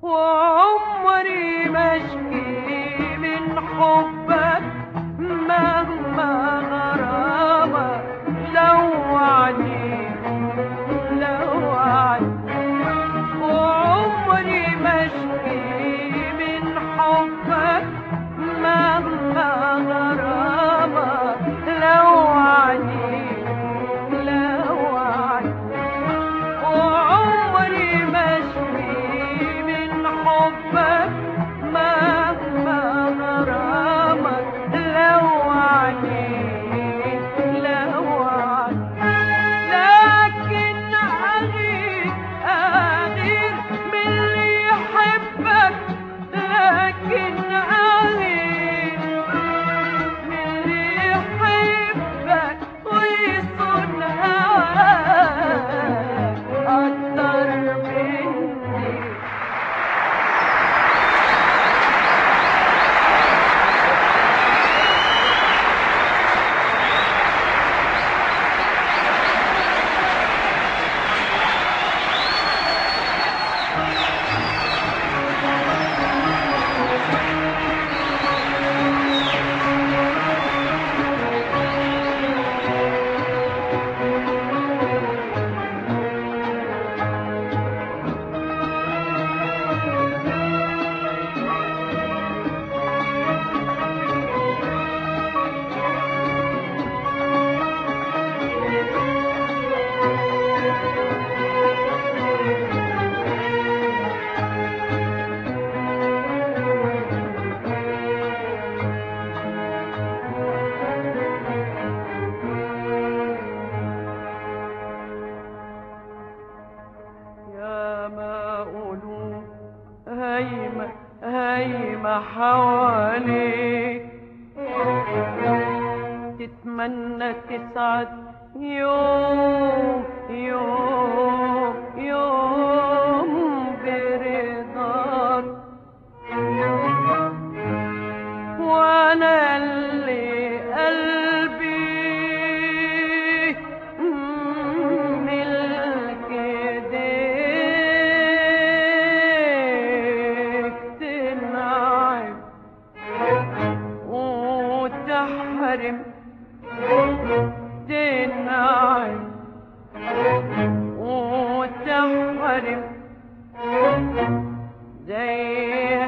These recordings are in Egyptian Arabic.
وعمري مشكي من حبك مهما غرامك لو عني لو عني وعمري مشكي من حبك مهما غرامك لو عني لو عني وعمري مشفي من حبك مهما غرامك لو عني لو عني لكن أغير أغير من اللي يحبك لكن أغير من اللي يحبك ويصون هواك أكتر مني يا ما قلوب هايمة هايمة حواليك تتمنى تسعد يوم يوم يوم برضاك وانا اللي قلبي ملك ايديك تنعم وتحرم تنعم وتحرم زي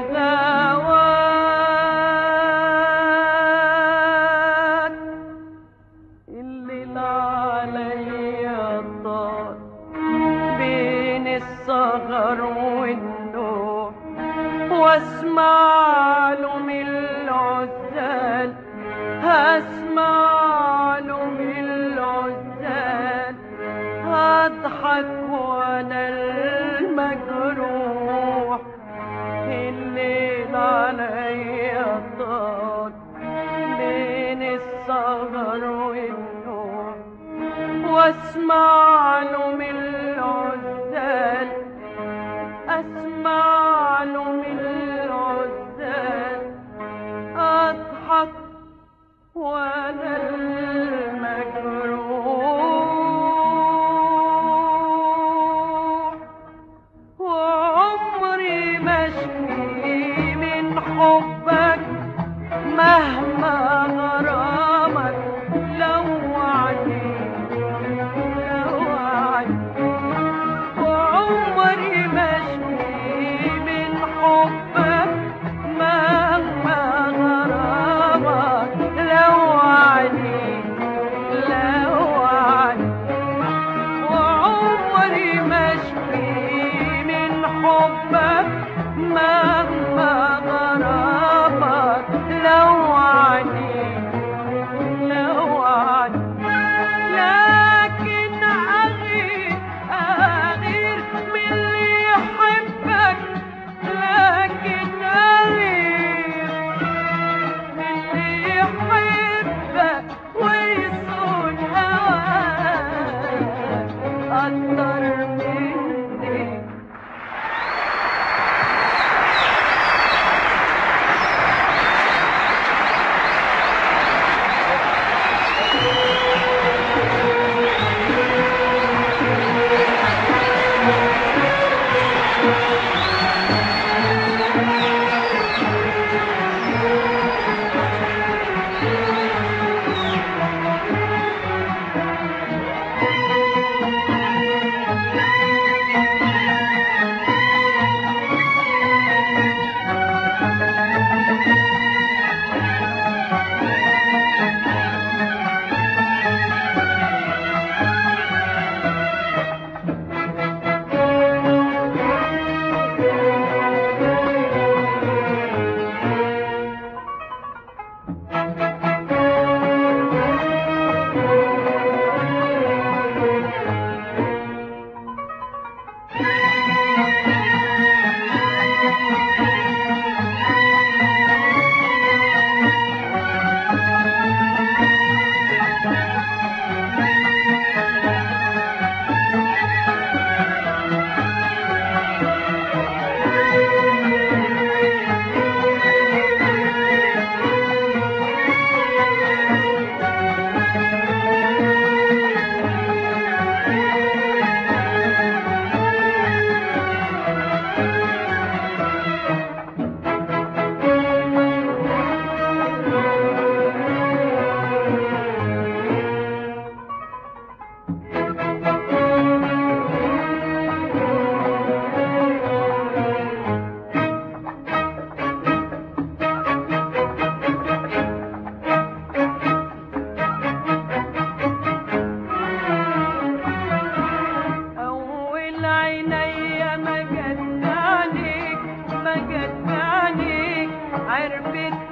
هواك الليل عليا طال بين السهر والنوم واسمع له من العزال هسمع له من العزال هضحك وانا المجروح الليل عليا طال بين السهر والنوم واسمع له من العزال اسمع له من العزال اضحك وانا المجروح وعمري مشفي من حبك مهما غرامك لو عني لو عني وعمري مشفي من حبك مهما غرامك لو عني لو عني وعمري مشفي من حبك مهما غرامك لو عني لو عني لكن أغير أغير من اللي يحبك لكن أغير من اللي يحبك ويصون هواك أكتر مني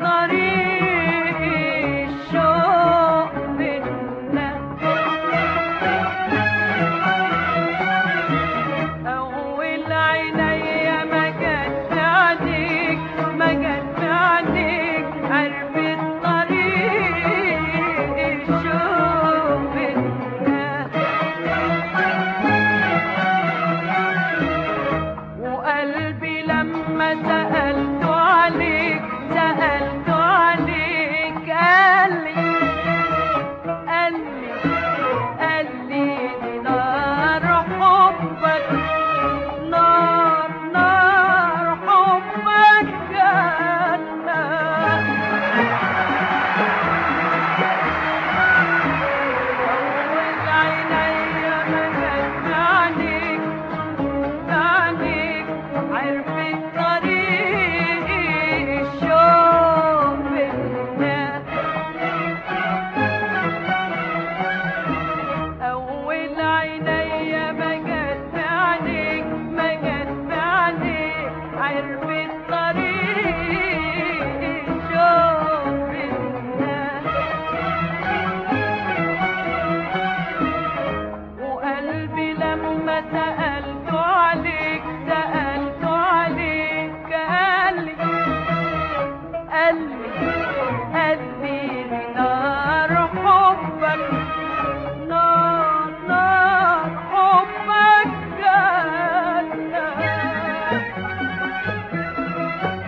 طريق الشوق بينا أول عينيا ما جت عليك ما جت عليك عرفت طريق الشوق بينا وقلبي لما سألت عليك سألت عليك قالي قالي قالي دي نار حبك نار نار حبك جنة أول عينيا ما جت عليك عليك عرفت طريق الشوق بينا أول عينيا ما جت عليك ما جت عليك عرفت طريق الشوق بينا وقلبي لما سألت عليك سألت عليك قالي قالي قالي نار حبك نار نار حبك جنة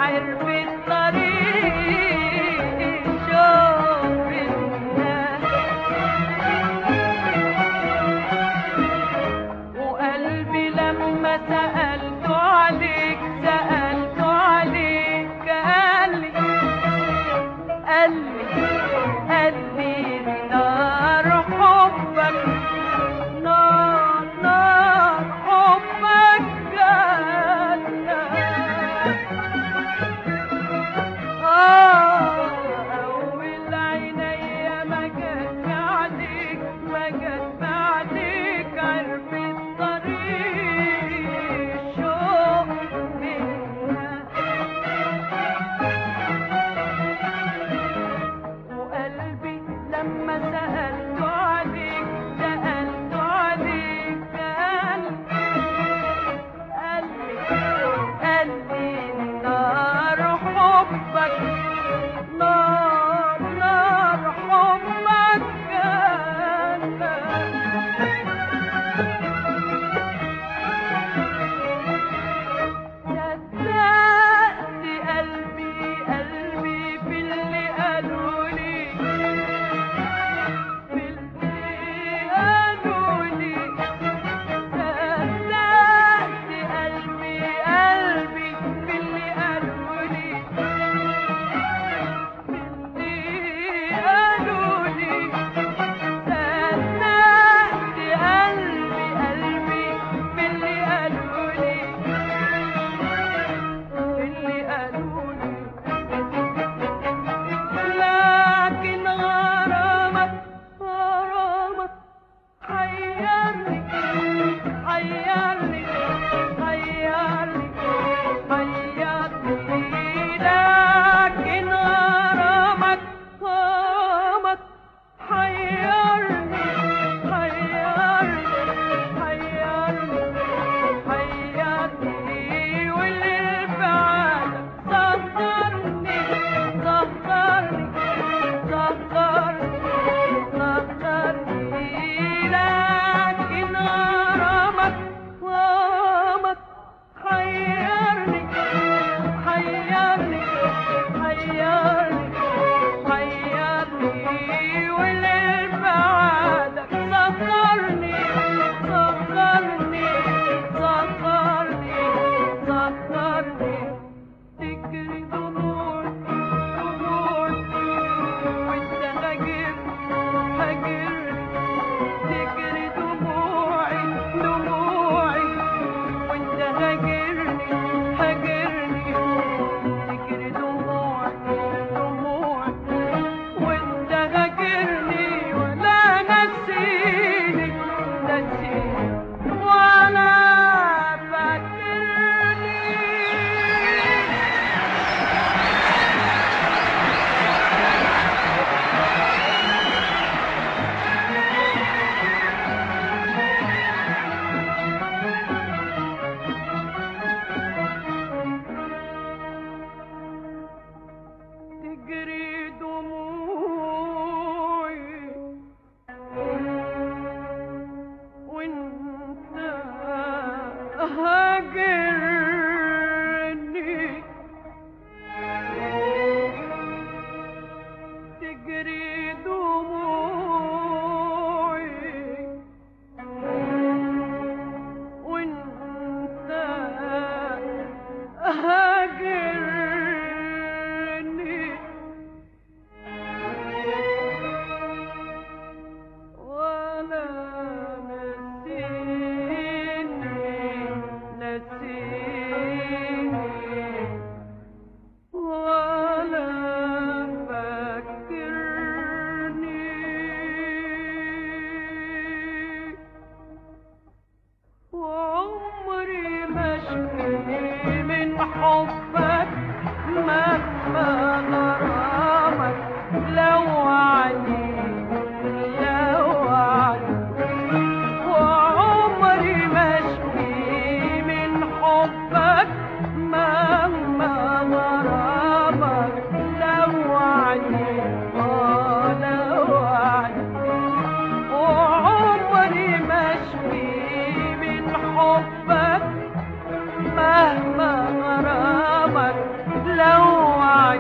عرف الطريق شوف الناس وقلبي لما سألته عليك سألته عليك قال لي قال لي قال لي نار حبك نار نار حبك جنة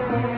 عليك